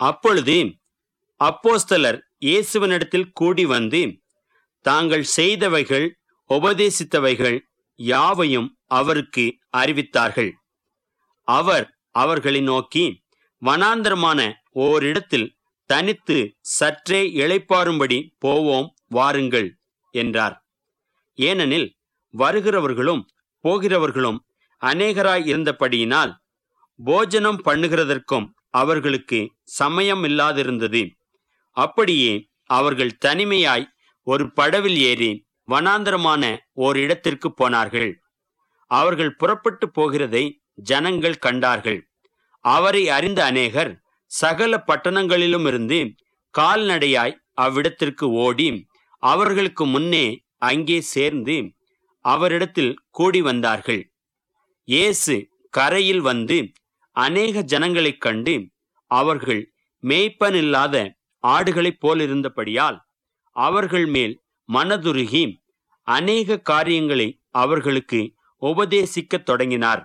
அப்பொழுது அப்போஸ்தலர் இயேசுவனிடத்தில் கூடி வந்து தாங்கள் செய்தவைகள் உபதேசித்தவைகள் யாவையும் அவருக்கு அறிவித்தார்கள் அவர் அவர்களை நோக்கி வனாந்தரமான ஓரிடத்தில் தனித்து சற்றே இளைப்பாறும்படி போவோம் வாருங்கள் என்றார் ஏனெனில் வருகிறவர்களும் போகிறவர்களும் அநேகராய் இருந்தபடியினால் போஜனம் பண்ணுகிறதற்கும் அவர்களுக்கு சமயம் இல்லாதிருந்தது அப்படியே அவர்கள் தனிமையாய் ஒரு படவில் ஏறி வனாந்தரமான ஓரிடத்திற்கு போனார்கள் அவர்கள் புறப்பட்டு போகிறதை ஜனங்கள் கண்டார்கள் அவரை அறிந்த அநேகர் சகல பட்டணங்களிலும் இருந்து கால்நடையாய் அவ்விடத்திற்கு ஓடி அவர்களுக்கு முன்னே அங்கே சேர்ந்து அவரிடத்தில் கூடி வந்தார்கள் இயேசு கரையில் வந்து அநேக ஜனங்களைக் கண்டு அவர்கள் மேய்ப்பனில்லாத ஆடுகளைப் போலிருந்தபடியால் அவர்கள் மேல் மனதுருகி அநேக காரியங்களை அவர்களுக்கு உபதேசிக்கத் தொடங்கினார்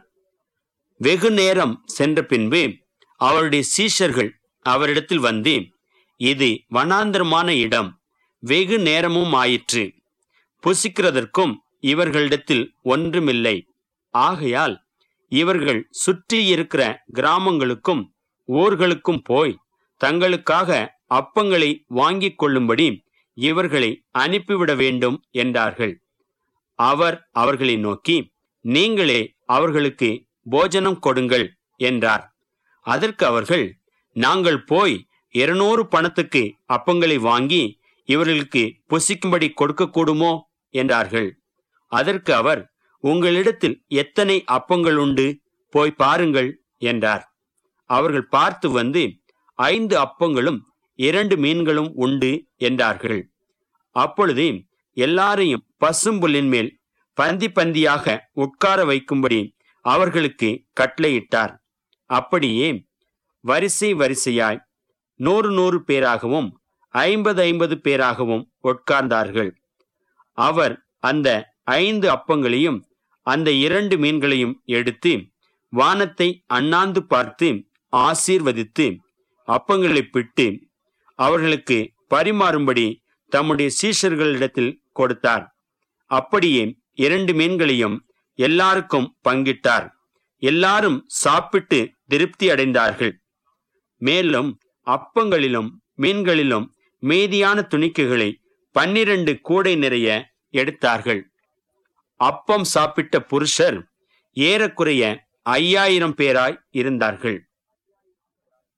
வெகு நேரம் சென்ற பின்பு அவருடைய சீஷர்கள் அவரிடத்தில் வந்து இது வனாந்தரமான இடம் வெகு நேரமும் ஆயிற்று புசிக்கிறதற்கும் இவர்களிடத்தில் ஒன்றுமில்லை ஆகையால் இவர்கள் சுற்றி இருக்கிற கிராமங்களுக்கும் ஊர்களுக்கும் போய் தங்களுக்காக அப்பங்களை வாங்கிக் கொள்ளும்படி இவர்களை அனுப்பிவிட வேண்டும் என்றார்கள் அவர் அவர்களை நோக்கி நீங்களே அவர்களுக்கு போஜனம் கொடுங்கள் என்றார் அதற்கு அவர்கள் நாங்கள் போய் இருநூறு பணத்துக்கு அப்பங்களை வாங்கி இவர்களுக்கு புசிக்கும்படி கொடுக்கக்கூடுமோ என்றார்கள் அதற்கு அவர் உங்களிடத்தில் எத்தனை அப்பங்கள் உண்டு போய் பாருங்கள் என்றார் அவர்கள் பார்த்து வந்து ஐந்து அப்பங்களும் இரண்டு மீன்களும் உண்டு என்றார்கள் அப்பொழுது எல்லாரையும் பசும்புல்லின் மேல் பந்தி பந்தியாக உட்கார வைக்கும்படி அவர்களுக்கு கட்டளையிட்டார் அப்படியே வரிசை வரிசையாய் நூறு நூறு பேராகவும் ஐம்பது ஐம்பது பேராகவும் உட்கார்ந்தார்கள் அவர் அந்த ஐந்து அப்பங்களையும் அந்த இரண்டு மீன்களையும் எடுத்து வானத்தை அண்ணாந்து பார்த்து ஆசீர்வதித்து அப்பங்களை பிட்டு அவர்களுக்கு பரிமாறும்படி தம்முடைய சீஷர்களிடத்தில் கொடுத்தார் அப்படியே இரண்டு மீன்களையும் எல்லாருக்கும் பங்கிட்டார் எல்லாரும் சாப்பிட்டு திருப்தி அடைந்தார்கள் மேலும் அப்பங்களிலும் மீன்களிலும் மீதியான துணிக்கைகளை பன்னிரண்டு கூடை நிறைய எடுத்தார்கள் அப்பம் சாப்பிட்ட புருஷர் ஏறக்குறைய ஐயாயிரம் பேராய் இருந்தார்கள்